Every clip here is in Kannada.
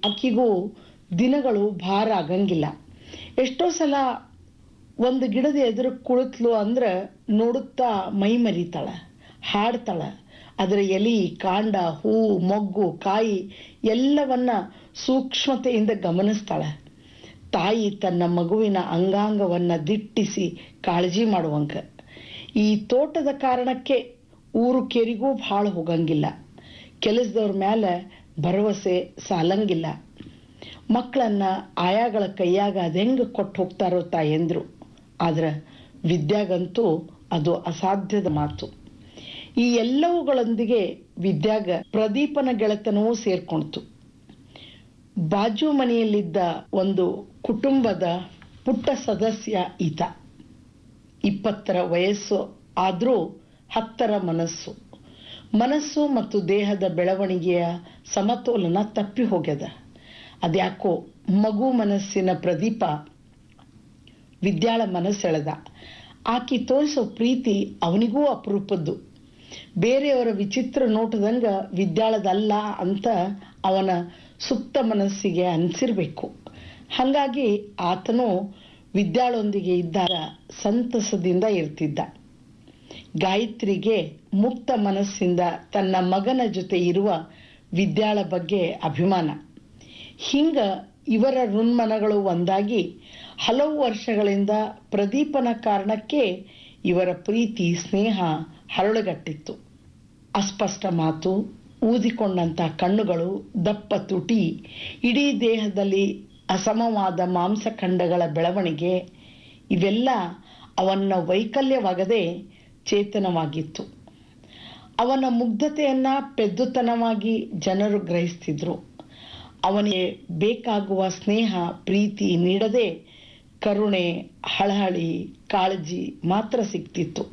ಆಕಿಗೂ ದಿನಗಳು ಭಾರ ಆಗಂಗಿಲ್ಲ ಎಷ್ಟೋ ಸಲ ಒಂದು ಗಿಡದ ಎದುರು ಕುಳಿತ್ಲು ಅಂದ್ರೆ ನೋಡುತ್ತಾ ಮೈ ಮರಿತಾಳ ಹಾಡ್ತಾಳ ಅದರ ಎಲಿ ಕಾಂಡ ಹೂ ಮೊಗ್ಗು ಕಾಯಿ ಎಲ್ಲವನ್ನ ಸೂಕ್ಷ್ಮತೆಯಿಂದ ಗಮನಿಸ್ತಾಳೆ ತಾಯಿ ತನ್ನ ಮಗುವಿನ ಅಂಗಾಂಗವನ್ನ ದಿಟ್ಟಿಸಿ ಕಾಳಜಿ ಮಾಡುವಂಗ ಈ ತೋಟದ ಕಾರಣಕ್ಕೆ ಊರು ಕೆರಿಗೂ ಭಾಳ ಹೋಗಂಗಿಲ್ಲ ಕೆಲಸದವ್ರ ಮೇಲೆ ಭರವಸೆ ಸಾಲಂಗಿಲ್ಲ ಮಕ್ಕಳನ್ನ ಆಯಾಗಳ ಕೈಯಾಗ ಅದೆಂಗೆ ಕೊಟ್ಟು ಹೋಗ್ತಾರೋ ತಾಯಂದ್ರು ಆದ್ರೆ ವಿದ್ಯಾಗಂತೂ ಅದು ಅಸಾಧ್ಯದ ಮಾತು ಈ ಎಲ್ಲವುಗಳೊಂದಿಗೆ ವಿದ್ಯಾಗ ಪ್ರದೀಪನ ಗೆಳೆತನವೂ ಸೇರ್ಕೊಳ್ತು ಬಾಜು ಮನೆಯಲ್ಲಿದ್ದ ಒಂದು ಕುಟುಂಬದ ಪುಟ್ಟ ಸದಸ್ಯ ಈತ ಇಪ್ಪತ್ತರ ವಯಸ್ಸು ಆದರೂ ಹತ್ತರ ಮನಸ್ಸು ಮನಸ್ಸು ಮತ್ತು ದೇಹದ ಬೆಳವಣಿಗೆಯ ಸಮತೋಲನ ತಪ್ಪಿ ಹೋಗ್ಯದ ಅದ್ಯಾಕೋ ಮಗು ಮನಸ್ಸಿನ ಪ್ರದೀಪ ವಿದ್ಯಾಳ ಮನಸ್ಸೆಳೆದ ಆಕಿ ತೋರಿಸೋ ಪ್ರೀತಿ ಅವನಿಗೂ ಅಪರೂಪದ್ದು ಬೇರೆಯವರ ವಿಚಿತ್ರ ನೋಟದಂಗ ವಿದ್ಯಾಳದಲ್ಲ ಅಂತ ಅವನ ಸುಪ್ತ ಮನಸ್ಸಿಗೆ ಅನಿಸಿರ್ಬೇಕು ಹಾಗಾಗಿ ಆತನು ವಿದ್ಯಾಳೊಂದಿಗೆ ಇದ್ದಾಗ ಸಂತಸದಿಂದ ಇರ್ತಿದ್ದ ಗಾಯತ್ರಿಗೆ ಮುಕ್ತ ಮನಸ್ಸಿಂದ ತನ್ನ ಮಗನ ಜೊತೆ ಇರುವ ವಿದ್ಯಾಳ ಬಗ್ಗೆ ಅಭಿಮಾನ ಹಿಂಗ ಇವರ ಋನ್ಮನಗಳು ಒಂದಾಗಿ ಹಲವು ವರ್ಷಗಳಿಂದ ಪ್ರದೀಪನ ಕಾರಣಕ್ಕೆ ಇವರ ಪ್ರೀತಿ ಸ್ನೇಹ ಹರಳುಗಟ್ಟಿತ್ತು ಅಸ್ಪಷ್ಟ ಮಾತು ಊದಿಕೊಂಡಂಥ ಕಣ್ಣುಗಳು ದಪ್ಪ ತುಟಿ ಇಡೀ ದೇಹದಲ್ಲಿ ಅಸಮವಾದ ಮಾಂಸಖಂಡಗಳ ಬೆಳವಣಿಗೆ ಇವೆಲ್ಲ ಅವನ ವೈಕಲ್ಯವಾಗದೆ ಚೇತನವಾಗಿತ್ತು ಅವನ ಮುಗ್ಧತೆಯನ್ನ ಪೆದ್ದುತನವಾಗಿ ಜನರು ಗ್ರಹಿಸ್ತಿದ್ರು ಅವನಿಗೆ ಬೇಕಾಗುವ ಸ್ನೇಹ ಪ್ರೀತಿ ನೀಡದೆ ಕರುಣೆ ಹಳಹಳಿ ಕಾಳಜಿ ಮಾತ್ರ ಸಿಗ್ತಿತ್ತು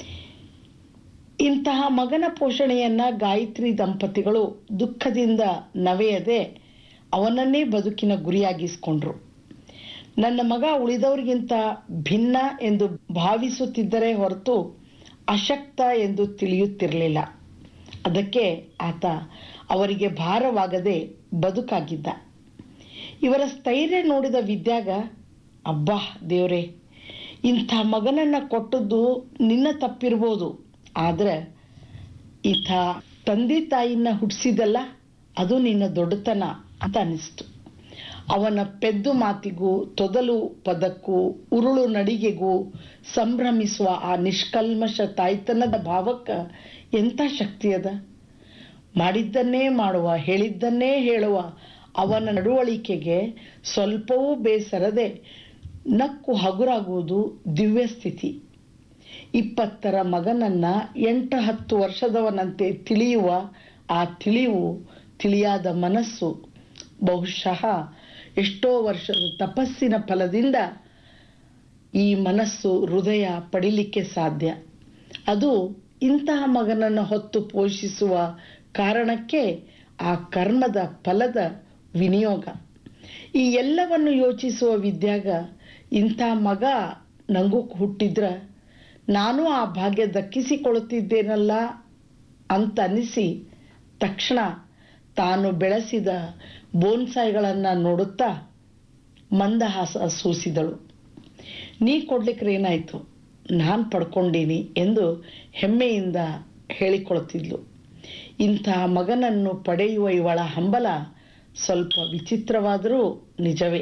ಇಂತಹ ಮಗನ ಪೋಷಣೆಯನ್ನ ಗಾಯತ್ರಿ ದಂಪತಿಗಳು ದುಃಖದಿಂದ ನವೆಯದೆ ಅವನನ್ನೇ ಬದುಕಿನ ಗುರಿಯಾಗಿಸ್ಕೊಂಡ್ರು ನನ್ನ ಮಗ ಉಳಿದವರಿಗಿಂತ ಭಿನ್ನ ಎಂದು ಭಾವಿಸುತ್ತಿದ್ದರೆ ಹೊರತು ಅಶಕ್ತ ಎಂದು ತಿಳಿಯುತ್ತಿರಲಿಲ್ಲ ಅದಕ್ಕೆ ಆತ ಅವರಿಗೆ ಭಾರವಾಗದೆ ಬದುಕಾಗಿದ್ದ ಇವರ ಸ್ಥೈರ್ಯ ನೋಡಿದ ವಿದ್ಯಾಗ ಅಬ್ಬಾ ದೇವ್ರೆ ಇಂಥ ಮಗನನ್ನ ಕೊಟ್ಟದ್ದು ನಿನ್ನ ತಪ್ಪಿರ್ಬೋದು ಆದ್ರೆ ಇಂಥ ತಂದೆ ತಾಯಿನ ಹುಟ್ಟಿಸಿದಲ್ಲ ಅದು ನಿನ್ನ ದೊಡ್ಡತನ ಅಂತ ಅನಿಸ್ತು ಅವನ ಪೆದ್ದು ಮಾತಿಗೂ ತೊದಲು ಪದಕ್ಕೂ ಉರುಳು ನಡಿಗೆಗೂ ಸಂಭ್ರಮಿಸುವ ಆ ನಿಷ್ಕಲ್ಮಶ ತಾಯ್ತನದ ಭಾವಕ್ಕೆ ಎಂಥ ಶಕ್ತಿ ಅದ ಮಾಡಿದ್ದನ್ನೇ ಮಾಡುವ ಹೇಳಿದ್ದನ್ನೇ ಹೇಳುವ ಅವನ ನಡವಳಿಕೆಗೆ ಸ್ವಲ್ಪವೂ ಬೇಸರದೆ ನಕ್ಕು ಹಗುರಾಗುವುದು ದಿವ್ಯ ಸ್ಥಿತಿ ಇಪ್ಪತ್ತರ ಮಗನನ್ನ ಎಂಟು ಹತ್ತು ವರ್ಷದವನಂತೆ ತಿಳಿಯುವ ಆ ತಿಳಿವು ತಿಳಿಯಾದ ಮನಸ್ಸು ಬಹುಶಃ ಎಷ್ಟೋ ವರ್ಷದ ತಪಸ್ಸಿನ ಫಲದಿಂದ ಈ ಮನಸ್ಸು ಹೃದಯ ಪಡಿಲಿಕ್ಕೆ ಸಾಧ್ಯ ಅದು ಇಂತಹ ಮಗನನ್ನು ಹೊತ್ತು ಪೋಷಿಸುವ ಕಾರಣಕ್ಕೆ ಆ ಕರ್ಮದ ಫಲದ ವಿನಿಯೋಗ ಈ ಎಲ್ಲವನ್ನು ಯೋಚಿಸುವ ವಿದ್ಯಾಗ ಇಂಥ ಮಗ ನಂಗೂ ಹುಟ್ಟಿದ್ರ ನಾನು ಆ ಭಾಗ್ಯ ದಕ್ಕಿಸಿಕೊಳ್ಳುತ್ತಿದ್ದೇನಲ್ಲ ಅಂತ ಅನಿಸಿ ತಕ್ಷಣ ತಾನು ಬೆಳೆಸಿದ ಬೋನ್ಸಾಯಿಗಳನ್ನು ನೋಡುತ್ತಾ ಮಂದಹಾಸ ಸೂಸಿದಳು ನೀ ಕೊಡ್ಲಿಕ್ಕೆ ಏನಾಯ್ತು ನಾನು ಪಡ್ಕೊಂಡೀನಿ ಎಂದು ಹೆಮ್ಮೆಯಿಂದ ಹೇಳಿಕೊಳ್ತಿದ್ಲು ಇಂತಹ ಮಗನನ್ನು ಪಡೆಯುವ ಇವಳ ಹಂಬಲ ಸ್ವಲ್ಪ ವಿಚಿತ್ರವಾದರೂ ನಿಜವೇ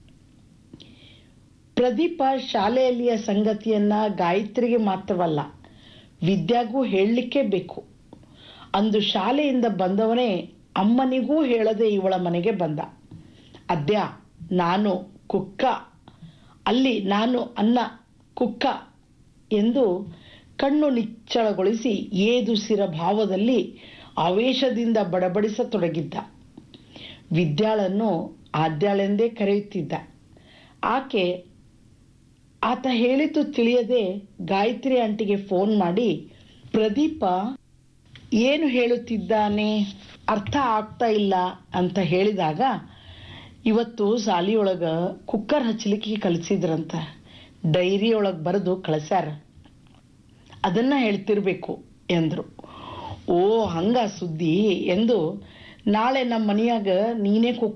ಪ್ರದೀಪ ಶಾಲೆಯಲ್ಲಿಯ ಸಂಗತಿಯನ್ನ ಗಾಯತ್ರಿಗೆ ಮಾತ್ರವಲ್ಲ ವಿದ್ಯಾಗೂ ಹೇಳಲಿಕ್ಕೆ ಬೇಕು ಅಂದು ಶಾಲೆಯಿಂದ ಬಂದವನೇ ಅಮ್ಮನಿಗೂ ಹೇಳದೆ ಇವಳ ಮನೆಗೆ ಬಂದ ಅದ್ಯ ನಾನು ಕುಕ್ಕ ಅಲ್ಲಿ ನಾನು ಅನ್ನ ಕುಕ್ಕ ಎಂದು ಕಣ್ಣು ನಿಚ್ಚಳಗೊಳಿಸಿ ಏದುಸಿರ ಭಾವದಲ್ಲಿ ಆವೇಶದಿಂದ ಬಡಬಡಿಸತೊಡಗಿದ್ದ ವಿದ್ಯಾಳನ್ನು ಆದ್ಯಾಳೆಂದೇ ಕರೆಯುತ್ತಿದ್ದ ಆಕೆ ಆತ ಹೇಳಿದ್ದು ತಿಳಿಯದೆ ಗಾಯತ್ರಿ ಆಂಟಿಗೆ ಫೋನ್ ಮಾಡಿ ಪ್ರದೀಪ ಏನು ಹೇಳುತ್ತಿದ್ದಾನೆ ಅರ್ಥ ಆಗ್ತಾ ಇಲ್ಲ ಅಂತ ಹೇಳಿದಾಗ ಇವತ್ತು ಸಾಲಿಯೊಳಗ ಕುಕ್ಕರ್ ಹಚ್ಚಲಿಕ್ಕೆ ಕಲಿಸಿದ್ರಂತ ಡೈರಿ ಒಳಗೆ ಬರೆದು ಕಳಿಸ್ಯಾರ ಅದನ್ನ ಹೇಳ್ತಿರ್ಬೇಕು ಎಂದರು ಓ ಹಂಗ ಸುದ್ದಿ ಎಂದು ನಾಳೆ ನಮ್ಮ ಮನೆಯಾಗ ನೀನೇ ಕುಕ್